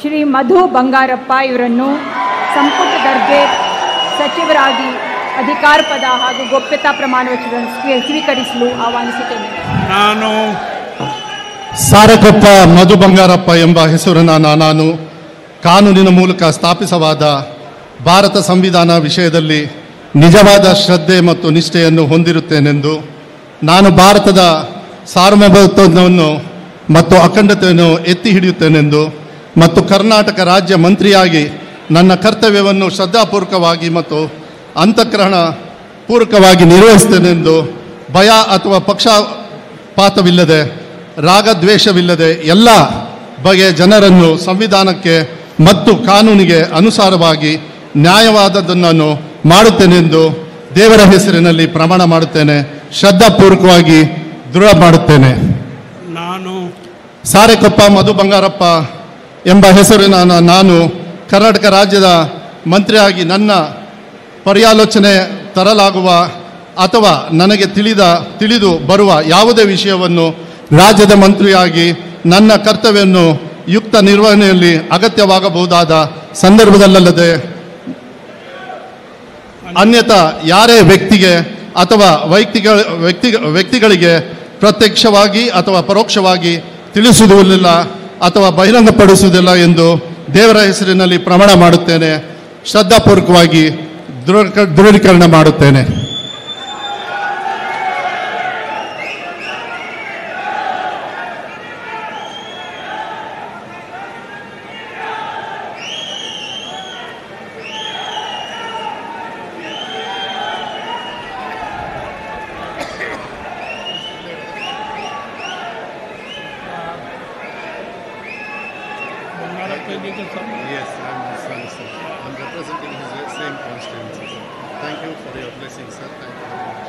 ಶ್ರೀ ಮಧು ಬಂಗಾರಪ್ಪ ಇವರನ್ನು ಸಂಪುಟ ದರ್ಜೆ ಸಚಿವರಾಗಿ ಅಧಿಕಾರ ಪದ ಹಾಗೂ ಗೋಪ್ಯತಾ ಪ್ರಮಾಣ ವಚನವನ್ನು ಸ್ವೀ- ಸ್ವೀಕರಿಸಲು ಆಹ್ವಾನಿಸುತ್ತೇನೆ ನಾನು ಸಾರಕೊಪ್ಪ ಮಧು ಬಂಗಾರಪ್ಪ ಎಂಬ ಹೆಸರನ್ನ ನಾನು ಕಾನೂನಿನ ಮೂಲಕ ಸ್ಥಾಪಿಸವಾದ ಭಾರತ ಸಂವಿಧಾನ ವಿಷಯದಲ್ಲಿ ನಿಜವಾದ ಶ್ರದ್ಧೆ ಮತ್ತು ನಿಷ್ಠೆಯನ್ನು ಹೊಂದಿರುತ್ತೇನೆಂದು ನಾನು ಭಾರತದ ಸಾರ್ವಭೌಮತ್ವವನ್ನು ಮತ್ತು ಅಖಂಡತೆಯನ್ನು ಎತ್ತಿ ಹಿಡಿಯುತ್ತೇನೆಂದು ಮತ್ತು ಕರ್ನಾಟಕ ರಾಜ್ಯ ಮಂತ್ರಿಯಾಗಿ ನನ್ನ ಕರ್ತವ್ಯವನ್ನು ಶ್ರದ್ಧಾಪೂರ್ವಕವಾಗಿ ಮತ್ತು ಅಂತಃಗ್ರಹಣ ಪೂರ್ವಕವಾಗಿ ನಿರ್ವಹಿಸುತ್ತೇನೆಂದು ಭಯ ಅಥವಾ ಪಕ್ಷಪಾತವಿಲ್ಲದೆ ರಾಗದ್ವೇಷವಿಲ್ಲದೆ ಎಲ್ಲ ಬಗೆಯ ಜನರನ್ನು ಸಂವಿಧಾನಕ್ಕೆ ಮತ್ತು ಕಾನೂನಿಗೆ ಅನುಸಾರವಾಗಿ ನ್ಯಾಯವಾದದ್ದನ್ನು ಮಾಡುತ್ತೇನೆಂದು ದೇವರ ಹೆಸರಿನಲ್ಲಿ ಪ್ರಮಾಣ ಮಾಡುತ್ತೇನೆ ಶ್ರದ್ಧಾಪೂರ್ವಕವಾಗಿ ದೃಢ ಮಾಡುತ್ತೇನೆ ನಾನು ಸಾರೆಕೊಪ್ಪ ಮಧು ಬಂಗಾರಪ್ಪ ಎಂಬ ಹೆಸರಿನ ನ- ನಾನು ಕರ್ನಾಟಕ ರಾಜ್ಯದ ಮಂತ್ರಿಯಾಗಿ ನನ್ನ ಪರ್ಯಾಲೋಚನೆ ತರಲಾಗುವ ಅಥವಾ ನನಗೆ ತಿಳಿದ ತಿಳಿದು ಬರುವ ಯಾವುದೇ ವಿಷಯವನ್ನು ರಾಜ್ಯದ ಮಂತ್ರಿಯಾಗಿ ನನ್ನ ಕರ್ತವ್ಯವನ್ನು ಯುಕ್ತ ನಿರ್ವಹಣೆಯಲ್ಲಿ ಅಗತ್ಯವಾಗಬಹುದಾದ ಸಂದರ್ಭದಲ್ಲದೆ ಅನ್ಯಥಾ ಯಾರೇ ವ್ಯಕ್ತಿಗೆ ಅಥವಾ ವೈಯಕ್ತಿಗಳ ವ್ಯಕ್ತಿ ವ್ಯಕ್ತಿಗಳಿಗೆ ಪ್ರತ್ಯಕ್ಷವಾಗಿ ಅಥವಾ ಪರೋಕ್ಷವಾಗಿ ತಿಳಿಸುವುದಿಲ್ಲ ಅಥವಾ ಬಹಿರಂಗಪಡಿಸುವುದಿಲ್ಲ ಎಂದು ದೇವರ ಹೆಸರಿನಲ್ಲಿ ಪ್ರಮಾಣ ಮಾಡುತ್ತೇನೆ ಶ್ರದ್ಧಾಪೂರ್ವಕವಾಗಿ ದೃಢ ದೃಢೀಕರಣ ಮಾಡುತ್ತೇನೆ Yes, I'm his son, sir. I'm representing his same constituency. sir. Thank you for your blessing, sir. Thank you very much.